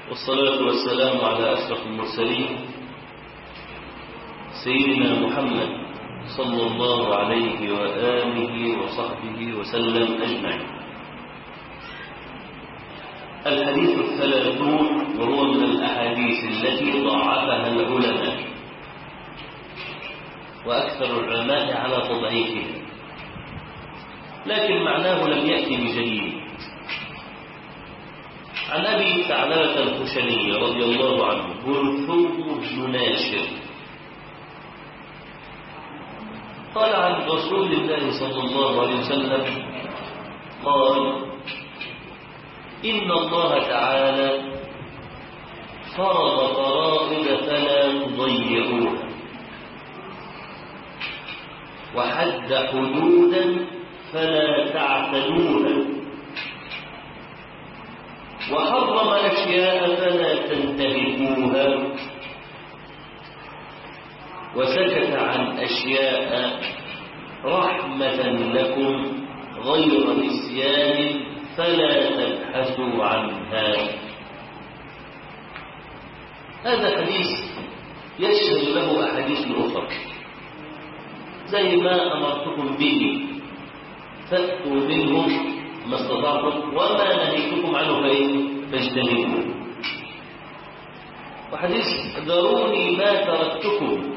والصلاة والسلام على أشرف المرسلين سيدنا محمد صلى الله عليه وآله وصحبه وسلم أجمعين الحديث الثلاثون وهو من الأحاديث التي ضعفها العلماء وأكثر العلماء على تضعيفها لكن معناه لم يأتي بجديد عن أبي ثعلبة الخشني رضي الله عنه برثوم بن ناشر قال عن رسول الله صلى الله عليه وسلم قال إن الله تعالى فرض فرائض فلا تضيعوها وحد حدودا فلا تعتدوها وحرم أشياء فلا تنتهكوها وسكت عن أشياء رحمة لكم غير نسيان فلا تبحثوا عنها هذا حديث يشهد له أحاديث أخرى زي ما أمرتكم به فأتوا منه ما استطعتم وما نهيتكم عنه فاجتنبوه وحديث ذروني ما تركتكم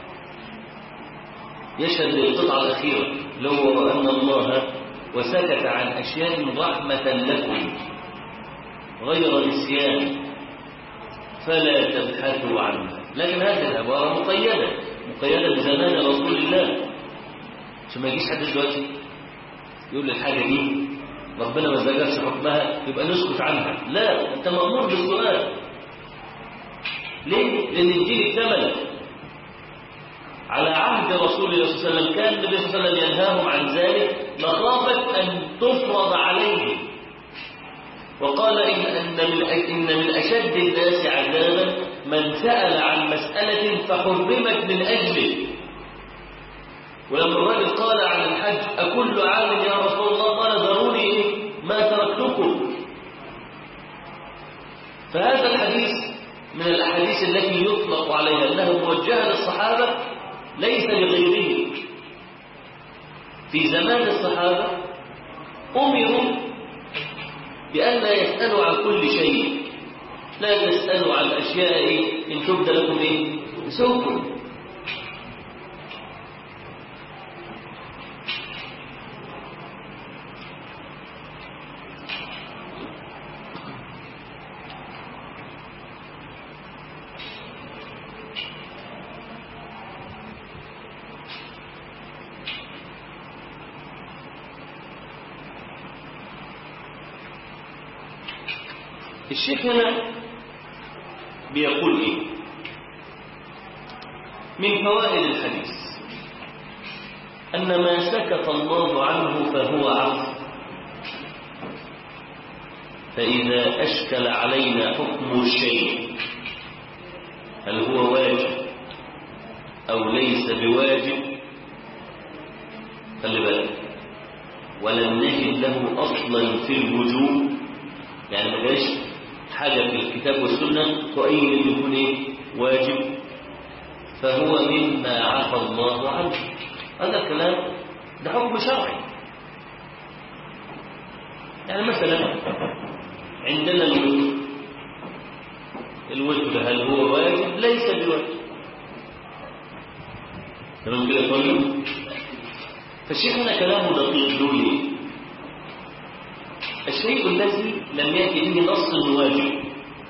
يشهد للقطعة الأخيرة لو أن الله وسكت عن أشياء رحمة لكم غير نسيان فلا تبحثوا عنها لكن هذه العبارة مقيدة مقيدة بزمان رسول الله عشان ما يجيش حد دلوقتي يقول لي الحاجة دي ربنا ما ذكرش حكمها يبقى نسكت عنها لا انت مأمور بالسؤال ليه؟ لأن الدين اكتمل على عهد رسول الله صلى الله عليه وسلم كان النبي صلى الله عليه وسلم ينهاهم عن ذلك مخافة أن تفرض عليهم وقال إن, أن, من, إن من أشد الناس عذابا من سأل عن مسألة فحرمت من أجله ولما الرجل قال عن الحج أكل عام يا رسول الله قال ذروني إيه؟ ما تركتكم فهذا الحديث من الأحاديث التي يطلق عليها أنه موجهة للصحابة ليس لغيرهم في زمان الصحابة أمروا بأن لا يسألوا عن كل شيء لا تسألوا عن أشياء إن تبدى لكم إيه سوكم الشيخ هنا بيقول ايه من فوائد الحديث ان ما سكت الله عنه فهو عفو فاذا اشكل علينا حكم الشيء هل هو واجب او ليس بواجب خلي بالك ولم نجد له اصلا في الوجوب يعني ما جاش حاجة في الكتاب والسنة تؤيد أن يكون إيه؟ واجب فهو مما عفى الله عنه هذا الكلام ده حكم شرعي يعني مثلا عندنا الوتر الوتر هل هو واجب ليس بواجب تمام كده كله فالشيخ هنا كلامه دقيق ليه الشيء الذي لم يأتي به نص واجب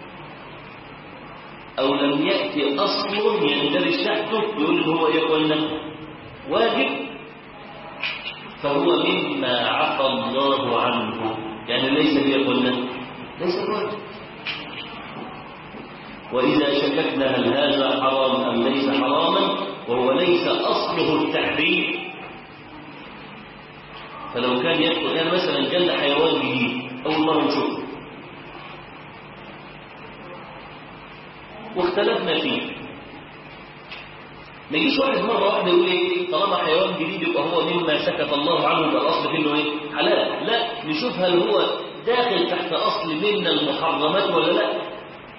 أو لم يأتي أصل يندرج تحته يقول هو يقول واجب فهو مما عفى الله عنه يعني ليس بيقول ليس واجب وإذا شككنا هل هذا حرام أم ليس حراما وهو ليس أصله التحريم فلو كان يدخل يعني مثلا جل حيوان جديد أول مرة نشوفه واختلفنا فيه ما يجيش واحد مرة واحدة يقول ايه طالما حيوان جديد يبقى هو مما سكت الله عنه يبقى الأصل فيه انه ايه حلال لا نشوف هل هو داخل تحت أصل من المحرمات ولا لا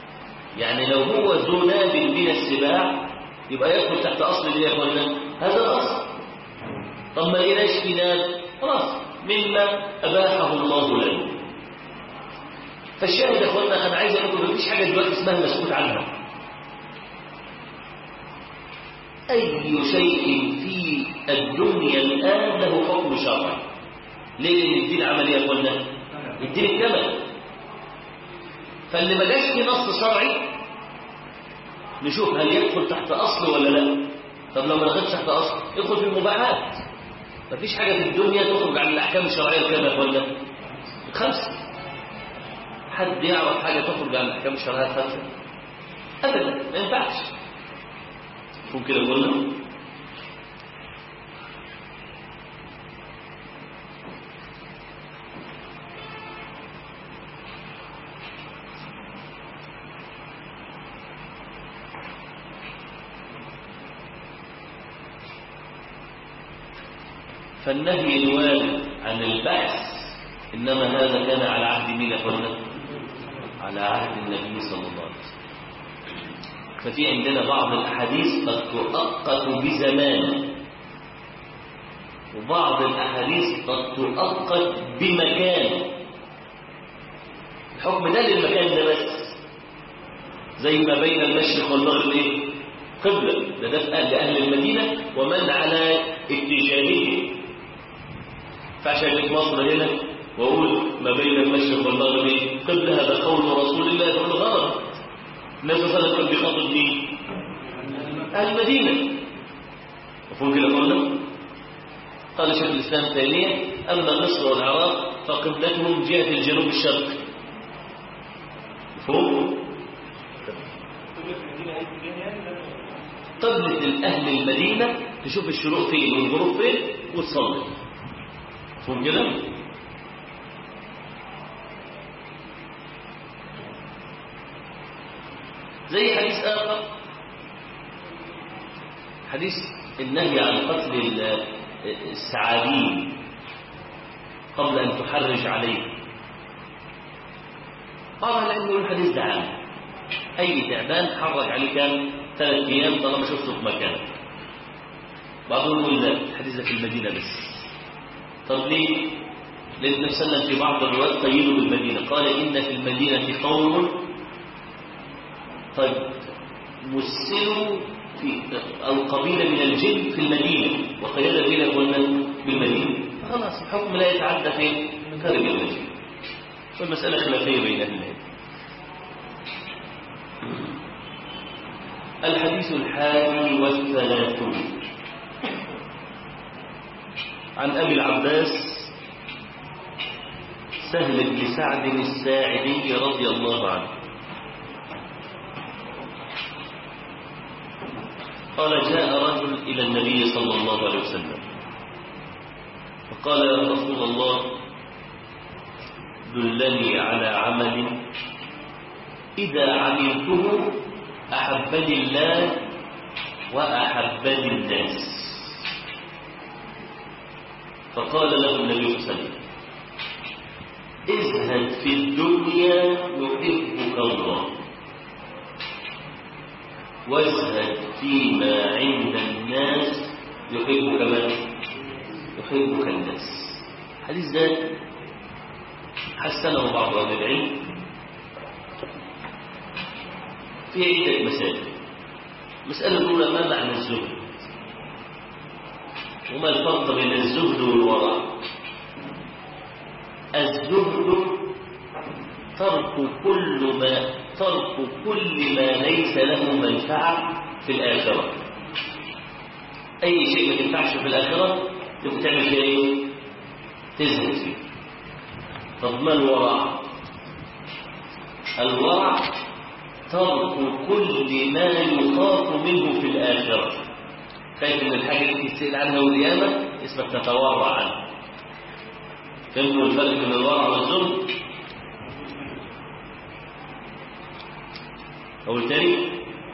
يعني لو هو ذو ناب من السباع يبقى يدخل تحت اصل ايه يا اخوانا هذا الاصل طب ما لقيناش في ناب خلاص مما اباحه الله لنا فالشاهد يا اخوانا انا عايز اقول لكم مفيش حاجه دلوقتي اسمها مسكوت عنها اي شيء في الدنيا الان له حكم شرعي ليه لان الدين عمل ايه يا اخوانا الدين اكتمل فاللي ما جاش في نص شرعي نشوف هل يدخل تحت اصل ولا لا طب لو ما دخلش تحت اصل يدخل في المباحات مفيش حاجه في الدنيا تخرج عن الاحكام الشرعيه الكام يا اخوانا خمسه حد يعرف حاجه تخرج عن الاحكام الشرعيه الخمسه ابدا ما ينفعش ممكن كده قلنا فالنهي الوارد عن البحث إنما هذا كان على عهد مين أخوانا على عهد النبي صلى الله عليه وسلم ففي عندنا بعض الأحاديث قد تؤقت بزمان وبعض الأحاديث قد تؤقت بمكان الحكم ده للمكان ده بس زي ما بين المشرق والمغرب ايه قبلة ده ده في أهل أهل المدينة ومن على اتجاهه فعشان في مصر هنا واقول ما بين المشرق والمغرب ايه قبلة هذا قول رسول الله في الغرب النبي صلى الله عليه وسلم كان بيخاطب مين؟ أهل المدينة مفهوم كده قلنا؟ قال شيخ الإسلام تيمية أما مصر والعراق فقبلتهم جهة الجنوب الشرقي مفهوم؟ قبلة أهل المدينة تشوف الشروق فين والغروب فين وتصلي مفهوم كده؟ زي حديث آخر حديث النهي عن قتل السعادين قبل أن تحرج عليه قال لأنه الحديث ده عام أي تعبان حرج عليه كان ثلاث أيام طالما شفته في مكانه بعضهم يقول لا الحديث ده في المدينة بس طب ليه؟ لأن النبي صلى الله عليه وسلم في بعض الروايات قيده بالمدينة قال إن في المدينة قوم طيب مثلوا في أو قبيلة من الجن في المدينة وقيادة بين قلنا بالمدينة خلاص الحكم لا يتعدى في خارج المدينة والمسألة خلافية بين أهل العلم الحديث الحادي والثلاثون عن أبي العباس سهل بن سعد الساعدي رضي الله عنه قال جاء رجل إلى النبي صلى الله عليه وسلم فقال يا رسول الله دلني على عمل إذا عملته أحبني الله وأحبني الناس فقال له النبي صلى الله عليه وسلم ازهد في الدنيا يحبك الله وازهد فيما عند الناس يحبك من يحبك الناس الحديث ده حسنه بعض اهل العلم في عدة مسائل المسألة الأولى ما معنى الزهد وما الفرق بين الزهد والورع الزهد ترك كل ما ترك كل ما ليس له منفعة في الآخرة أي شيء ما تنفعش في الآخرة تبقى تعمل فيه إيه؟ تزهد فيه طب ما الورع؟ الورع ترك كل ما يخاف منه في الآخرة خايف من الحاجة اللي تسأل عنها والقيامة اسمك تتورع عنها فهمتوا الفرق بين الورع والزهد؟ أو التاني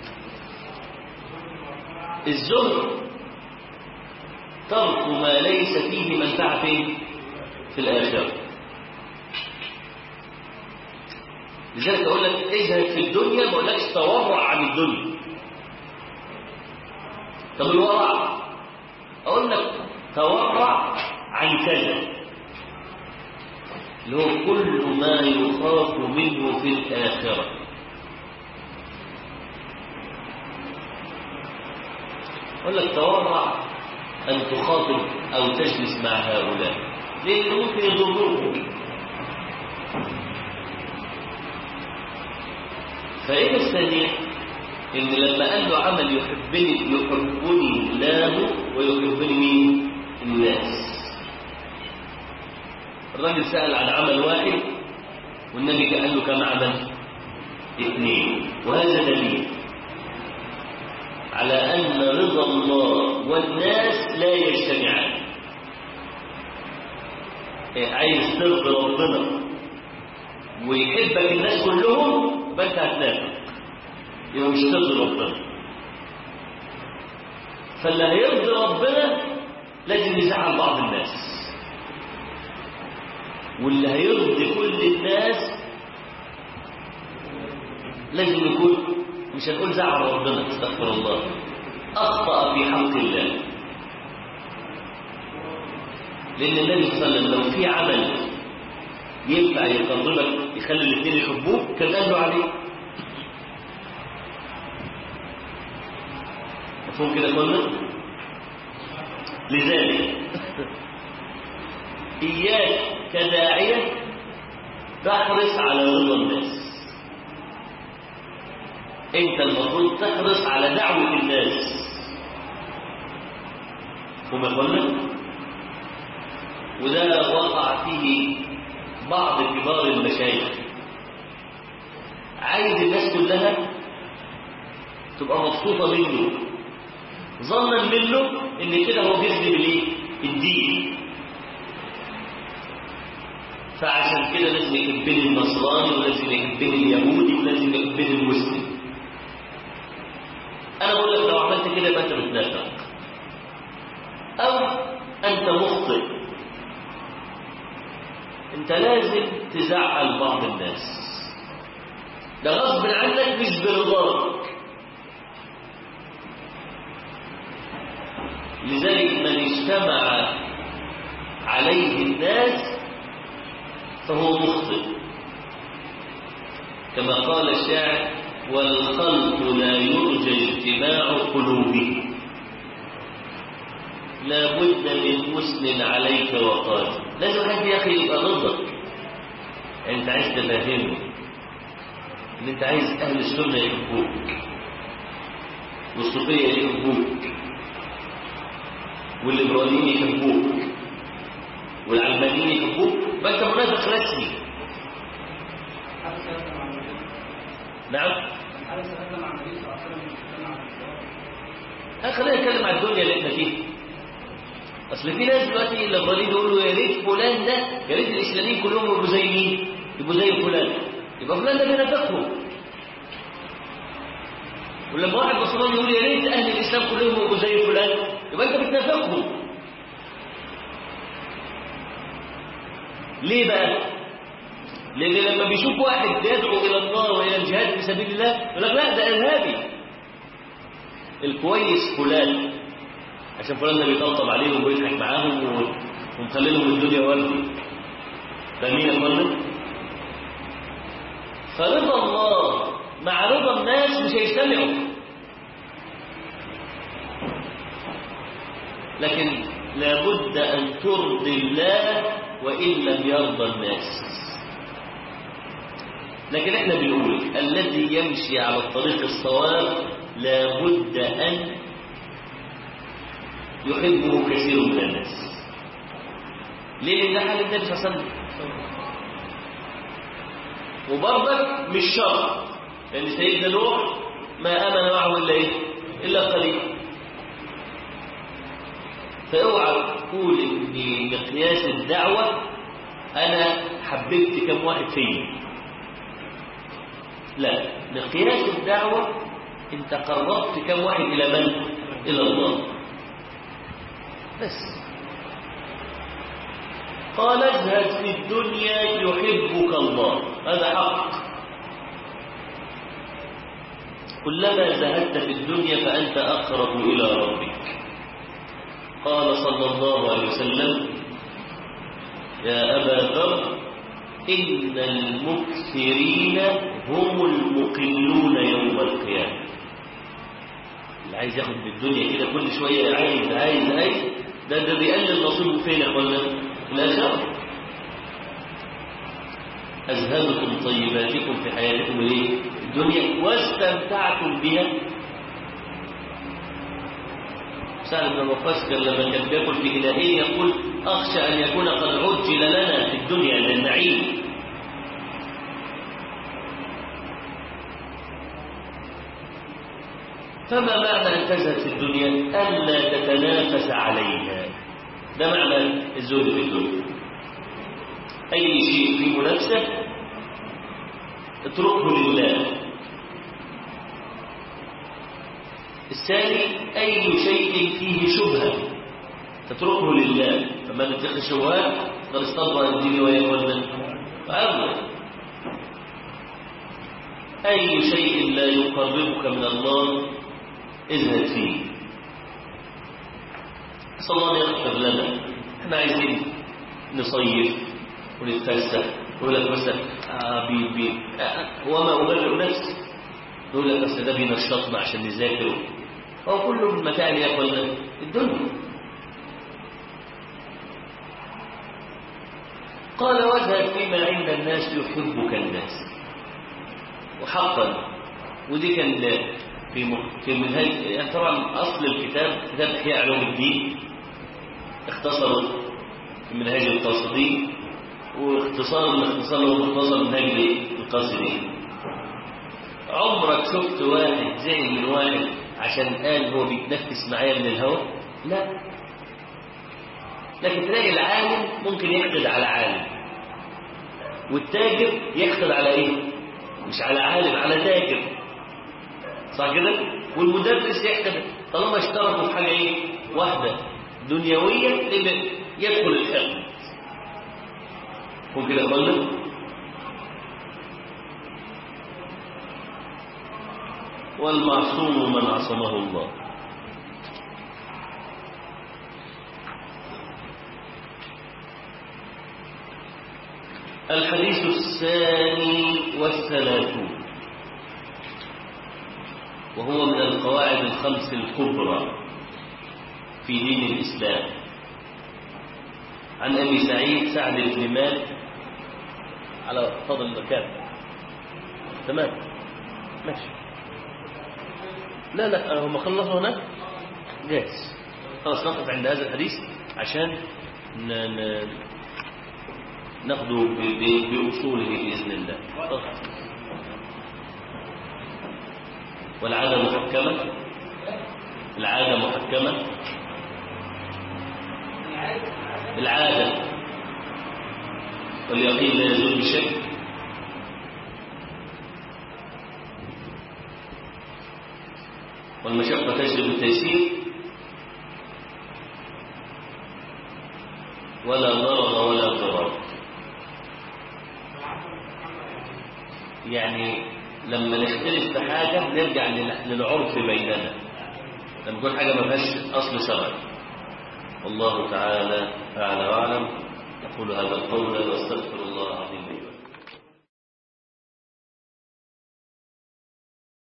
الزهد ترك ما ليس فيه منفعة فيه في الآخرة لذلك اقول لك اجهد في الدنيا ما اقولكش تورع عن الدنيا طب الورع اقول لك تورع عن كذا اللي هو كل ما يخاف منه في الآخرة أقول لك تورع أن تخاطب أو تجلس مع هؤلاء لأنه ممكن يضروك فإيه الثانية إن لما قال له عمل يحبني يحبني الله ويحبني مين؟ الناس الراجل سأل عن عمل واحد والنبي قال له كم عمل اثنين وهذا دليل على أن رضا الله والناس لا يجتمعان عايز ترضي ربنا ويحبك الناس كلهم يبقى انت هتنافق يبقى مش ترضي ربنا فاللي هيرضي ربنا لازم يزعل بعض الناس واللي هيرضي كل الناس لازم يكون مش هنقول زعل ربنا استغفر الله اخطا في حق الله لان النبي صلى الله عليه وسلم لو في عمل ينفع يقربك يخلي الاثنين يحبوك كان قال له عليه مفهوم كده قلنا لذلك إياك كداعية تحرص على رضا الناس أنت المفروض تحرص على دعوة الناس هم قلنا وده وقع فيه بعض كبار المشايخ عايز الناس كلها تبقى مبسوطة منه ظنا منه ان كده هو بيخدم الايه الدين فعشان كده لازم يحبني النصراني ولازم يحبني اليهودي ولازم يحبني المسلم انا بقول لك لو عملت كده يبقى انت بتنافق او انت مخطئ انت لازم تزعل بعض الناس ده غصب عنك مش برضاك لذلك من اجتمع عليه الناس فهو مخطئ كما قال الشاعر والخلق لا يرجى اجتماع قلوبهم لا بد من مسلم عليك وقاتل لازم حد يا اخي يبقى ضدك انت عايز تفهمه ان انت عايز اهل السنه يحبوك والصوفيه يحبوك والليبراليين يحبوك والعلمانيين يحبوك فانت منافق رسمي نعم خلينا نتكلم عن الدنيا اللي احنا فيها اصل في ناس دلوقتي الليبراليين يقولوا يا ريت فلان ده يا ريت الاسلاميين كلهم يبقوا زي مين؟ يبقوا زي فلان يبقى فلان ده بينافقهم ولما واحد نصراني يقول يا ريت اهل الاسلام كلهم يبقوا زي فلان يبقى انت بتنافقهم ليه بقى لان لما بيشوف واحد يدعو الى الله والى الجهاد في سبيل الله يقول لك لا ده ارهابي الكويس فلان عشان فلان ده بيطبطب عليهم ويضحك معاهم ومخلي لهم الدنيا وردي فاهمين يا فندم فرضا الله مع رضا الناس مش هيجتمعوا لكن لابد أن ترضي الله وإن لم يرضى الناس لكن احنا بنقول الذي يمشي على الطريق الصواب لابد أن يحبه كثير من الناس ليه لأن حال النبي صلى الله عليه وسلم وبرضك مش شرط لأن سيدنا نوح ما آمن معه إلا إيه؟ إلا قليل فاوعى تقول ان مقياس الدعوة انا حببت كم واحد فيا لا مقياس الدعوة انت قربت كم واحد الى من الى الله بس قال ازهد في الدنيا يحبك الله هذا حق كلما زهدت في الدنيا فأنت أقرب إلى ربك قال صلى الله عليه وسلم يا أبا ذر إن المكثرين هم المقلون يوم القيامة اللي عايز ياخد بالدنيا كده كل شوية عايز عايز عايز ده ده بيقلل نصيبه فين يا اخوانا؟ في الآخرة أذهبتم طيباتكم في حياتكم الايه؟ الدنيا واستمتعتم بها سعد بن وقاص كان لما كان بياكل في إلهيه يقول أخشى أن يكون قد عجل لنا في الدنيا للنعيم فما معنى أن تزهد في الدنيا ألا تتنافس عليها ده معنى الزهد في الدنيا أي شيء في منافسة اتركه لله الثاني أي شيء فيه شبهة تتركه لله فمن اتقي الشبهات قد استبرأ الدين ويقول فأغلق أي شيء لا يقربك من الله اذهب فيه أسأل الله أن يغفر لنا احنا عايزين نصيف ونتفسح يقول لك مثلا آه بي بي آه وما أبرئ نفسي يقول لك أصل ده بينشطنا عشان نذاكر هو كله من متاع يا اخوانا الدنيا قال واذهب فيما عند الناس يحبك الناس وحقا ودي كان في في منهج يعني طبعا اصل الكتاب كتاب احياء علوم الدين اختصروا في منهاج القاصدين واختصار الاختصار هو مختصر منهج القاصدين عمرك شفت واحد زعل من واحد عشان قال هو بيتنفس معايا من الهواء لا لكن تلاقي العالم ممكن يحقد على عالم والتاجر يحقد على ايه مش على عالم على تاجر صح كده والمدرس يحقد طالما اشتركوا في حاجه ايه واحده دنيويه يدخل الحقد ممكن اقول والمعصوم من عصمه الله الحديث الثاني والثلاثون وهو من القواعد الخمس الكبرى في دين الإسلام عن أبي سعيد سعد بن مالك على فضل المكان تمام ماشي لا لا هم خلصوا هناك جاهز خلاص نقف عند هذا الحديث عشان ن... ن... ناخده ب... ب... بأصوله بإذن الله والعادة محكمة العادة محكمة العادة واليقين لا يزول بشك والمشقة تجلب التيسير ولا ضرر ولا ضرر يعني لما نختلف في حاجة نرجع للعرف بيننا لما يكون حاجة ما فيهاش أصل شرعي والله تعالى أعلى وأعلم أقول هذا القول وأستغفر الله